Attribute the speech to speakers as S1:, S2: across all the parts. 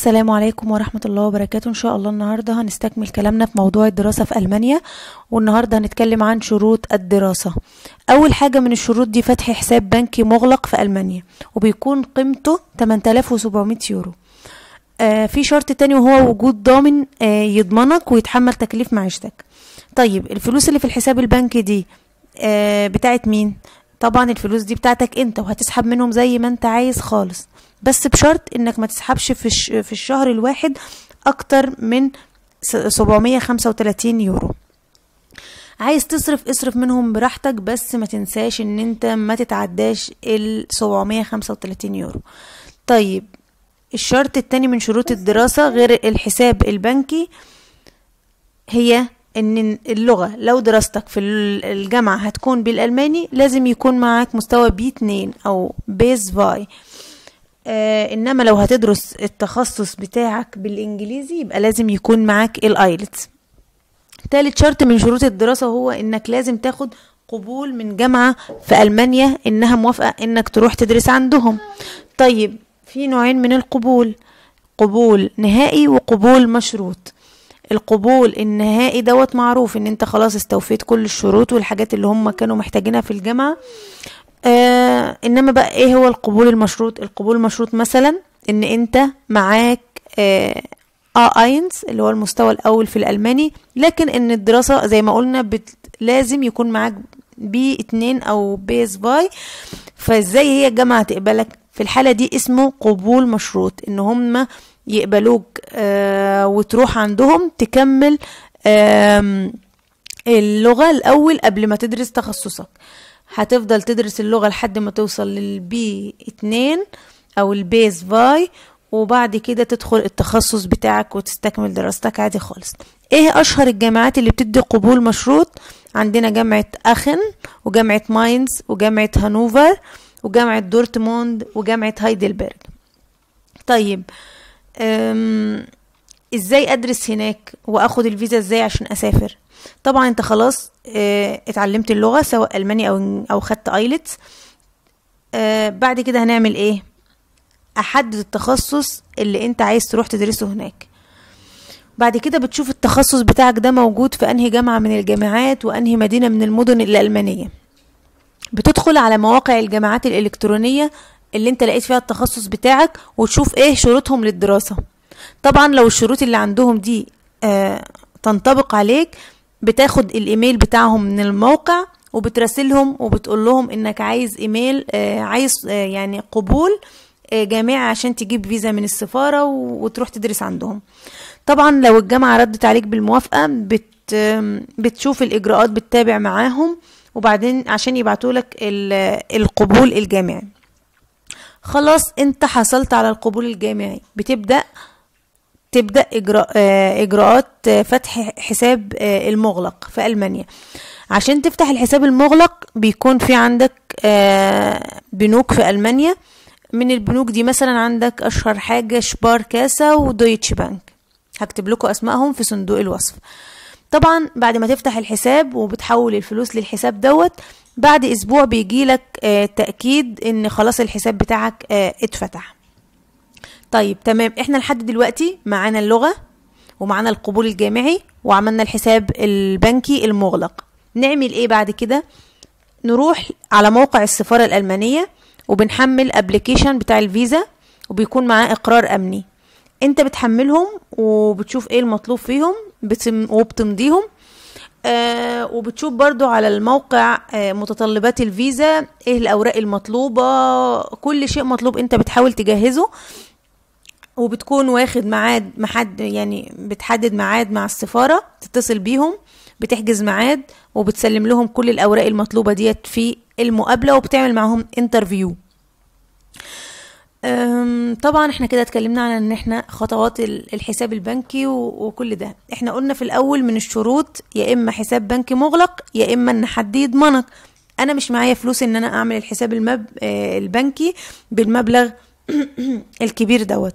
S1: السلام عليكم ورحمة الله وبركاته إن شاء الله النهاردة هنستكمل كلامنا في موضوع الدراسة في ألمانيا والنهاردة هنتكلم عن شروط الدراسة أول حاجة من الشروط دي فتح حساب بنكي مغلق في ألمانيا وبيكون قيمته 8700 يورو آه في شرط تاني وهو وجود ضامن آه يضمنك ويتحمل تكليف معيشتك طيب الفلوس اللي في الحساب البنكي دي آه بتاعت مين طبعا الفلوس دي بتاعتك انت وهتسحب منهم زي ما انت عايز خالص بس بشرط انك ما تسحبش في, الش... في الشهر الواحد اكتر من 735 يورو عايز تصرف اصرف منهم براحتك بس ما تنساش ان انت ما تتعداش ال 735 يورو طيب الشرط التاني من شروط الدراسة غير الحساب البنكي هي ان اللغة لو دراستك في الجامعة هتكون بالألماني لازم يكون معاك مستوى بي 2 او بيز فاي آه انما لو هتدرس التخصص بتاعك بالانجليزي يبقى لازم يكون معاك الايلتس تالت شرط من شروط الدراسة هو انك لازم تاخد قبول من جامعة في ألمانيا انها موافقة انك تروح تدرس عندهم طيب في نوعين من القبول قبول نهائي وقبول مشروط القبول النهائي دوت معروف ان انت خلاص استوفيت كل الشروط والحاجات اللي هم كانوا محتاجينها في الجامعة آه انما بقى ايه هو القبول المشروط القبول المشروط مثلا ان انت معاك آه اينز اللي هو المستوى الاول في الالماني لكن ان الدراسة زي ما قلنا بت... لازم يكون معاك بي اتنين او بيز باي فازاي هي الجامعة تقبلك في الحالة دي اسمه قبول مشروط ان هم يقبلوك آه وتروح عندهم تكمل آه اللغة الأول قبل ما تدرس تخصصك هتفضل تدرس اللغة لحد ما توصل للبي اتنين أو البيز فاي وبعد كده تدخل التخصص بتاعك وتستكمل دراستك عادي خالص ايه اشهر الجامعات اللي بتدي قبول مشروط عندنا جامعة اخن وجامعة ماينز وجامعة هانوفر وجامعة دورتموند وجامعة هايدلبرج طيب ازاي ادرس هناك واخد الفيزا ازاي عشان اسافر طبعا انت خلاص اه اتعلمت اللغه سواء الماني او او خدت ايلتس اه بعد كده هنعمل ايه احدد التخصص اللي انت عايز تروح تدرسه هناك بعد كده بتشوف التخصص بتاعك ده موجود في انهي جامعه من الجامعات وانهي مدينه من المدن الالمانيه بتدخل على مواقع الجامعات الالكترونيه اللي انت لقيت فيها التخصص بتاعك وتشوف ايه شروطهم للدراسة طبعا لو الشروط اللي عندهم دي آه تنطبق عليك بتاخد الايميل بتاعهم من الموقع وبتراسلهم وبتقول لهم انك عايز ايميل آه عايز آه يعني قبول آه جامعي عشان تجيب فيزا من السفارة وتروح تدرس عندهم طبعا لو الجامعة ردت عليك بالموافقة بت بتشوف الاجراءات بتتابع معاهم وبعدين عشان يبعتولك القبول الجامعي خلاص انت حصلت على القبول الجامعي بتبدا تبدا إجراء اجراءات فتح حساب المغلق في المانيا عشان تفتح الحساب المغلق بيكون في عندك بنوك في المانيا من البنوك دي مثلا عندك اشهر حاجه شبار كاسا ودويتش بانك هكتب لكم اسمائهم في صندوق الوصف طبعا بعد ما تفتح الحساب وبتحول الفلوس للحساب دوت بعد اسبوع بيجيلك آه تأكيد ان خلاص الحساب بتاعك آه اتفتح طيب تمام احنا لحد دلوقتي معانا اللغة ومعانا القبول الجامعي وعملنا الحساب البنكي المغلق نعمل ايه بعد كده نروح على موقع السفارة الألمانية وبنحمل ابلكيشن بتاع الفيزا وبيكون معاه اقرار امني انت بتحملهم وبتشوف ايه المطلوب فيهم بتم وبتمضيهم آه وبتشوف برضو على الموقع آه متطلبات الفيزا ايه الاوراق المطلوبة كل شيء مطلوب انت بتحاول تجهزه وبتكون واخد ميعاد محد يعني بتحدد ميعاد مع السفارة تتصل بيهم بتحجز ميعاد وبتسلم لهم كل الاوراق المطلوبة ديت في المقابلة وبتعمل معاهم انترفيو طبعا احنا كده اتكلمنا عن ان احنا خطوات الحساب البنكي وكل ده احنا قلنا في الاول من الشروط يا اما حساب بنكي مغلق يا اما ان حد يضمنك انا مش معايا فلوس ان انا اعمل الحساب المب... البنكي بالمبلغ الكبير دوت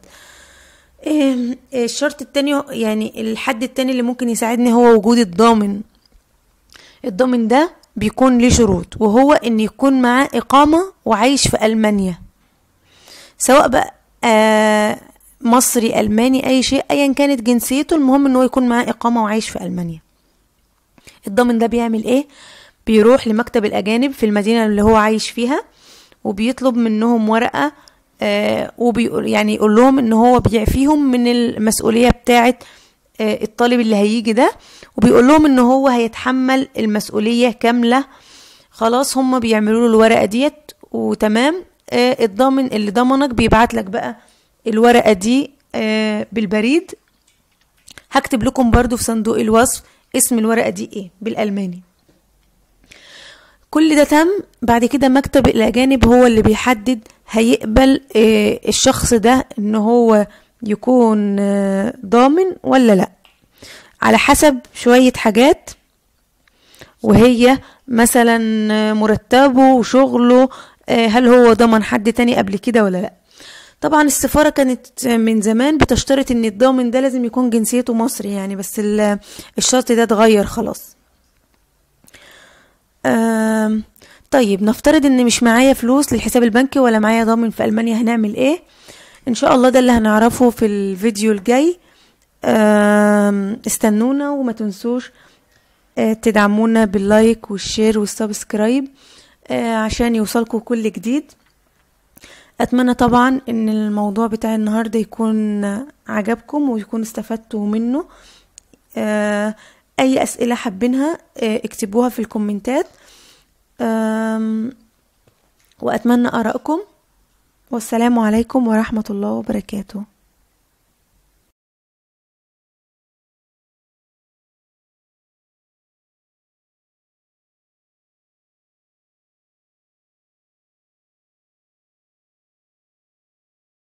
S1: الشرط التاني يعني الحد التاني اللي ممكن يساعدني هو وجود الضامن الضامن ده بيكون ليه شروط وهو ان يكون معاه اقامة وعايش في المانيا سواء بقى آه مصري الماني اي شيء ايا كانت جنسيته المهم ان هو يكون معاه اقامه وعايش في المانيا الضامن ده بيعمل ايه بيروح لمكتب الاجانب في المدينه اللي هو عايش فيها وبيطلب منهم ورقه آه وبيقول يعني يقول لهم ان هو بيعفيهم من المسؤوليه بتاعه آه الطالب اللي هيجي ده وبيقول لهم ان هو هيتحمل المسؤوليه كامله خلاص هم بيعملوا له الورقه ديت وتمام آه الضامن اللي ضمنك بيبعت لك بقى الورقه دي آه بالبريد هكتب لكم برضو في صندوق الوصف اسم الورقه دي ايه بالالماني كل ده تم بعد كده مكتب الاجانب هو اللي بيحدد هيقبل آه الشخص ده ان هو يكون آه ضامن ولا لا على حسب شويه حاجات وهي مثلا مرتبه وشغله هل هو ضمن حد تاني قبل كده ولا لا طبعا السفارة كانت من زمان بتشترط ان الضامن ده لازم يكون جنسيته مصري يعني بس الشرط ده اتغير خلاص طيب نفترض ان مش معايا فلوس للحساب البنكي ولا معايا ضامن في المانيا هنعمل ايه ان شاء الله ده اللي هنعرفه في الفيديو الجاي استنونا وما تنسوش تدعمونا باللايك والشير والسبسكرايب عشان يوصلكم كل جديد اتمنى طبعا ان الموضوع بتاع النهارده يكون عجبكم ويكون استفدتوا منه اي اسئله حابينها اكتبوها في الكومنتات واتمنى ارائكم والسلام عليكم ورحمه الله وبركاته